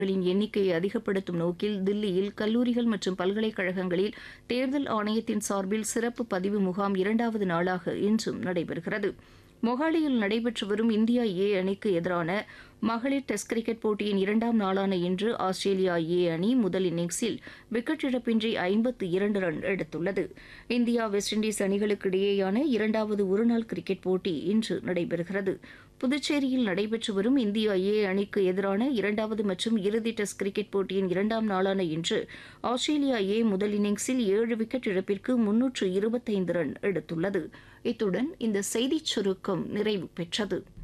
களின் எண்ணிக்கையை அதிகப்படுத்தும் நோக்கில் தில்லியில் கல்லூரிகள் மற்றும் பல்கலைக்கழகங்களில் தேர்தல் ஆணையத்தின் சார்பில் சிறப்பு பதிவு முகாம் இரண்டாவது நாளாக இன்றும் நடைபெறுகிறது மொஹாலியில் நடைபெற்று வரும் இந்தியா ஏ அணிக்கு எதிரான மகளிர் டெஸ்ட் கிரிக்கெட் போட்டியின் இரண்டாம் நாளான இன்று ஆஸ்திரேலியா ஏ அணி முதல் இன்னிங்ஸில் விக்கெட் இழப்பின்றி ஐம்பத்து இரண்டு ரன் எடுத்துள்ளது இந்தியா வெஸ்ட் இண்டீஸ் அணிகளுக்கு இடையேயான இரண்டாவது ஒருநாள் கிரிக்கெட் போட்டி இன்று நடைபெறுகிறது புதுச்சேரியில் நடைபெற்று வரும் இந்தியா ஏ அணிக்கு எதிரான இரண்டாவது மற்றும் இறுதி டெஸ்ட் கிரிக்கெட் போட்டியின் இரண்டாம் நாளான இன்று ஆஸ்திரேலியா ஏ முதல் இன்னிங்ஸில் ஏழு விக்கெட் இழப்பிற்கு முன்னூற்று இருபத்தைந்து ரன் எடுத்துள்ளது இத்துடன் இந்த செய்திச் சுருக்கம் நிறைவு பெற்றது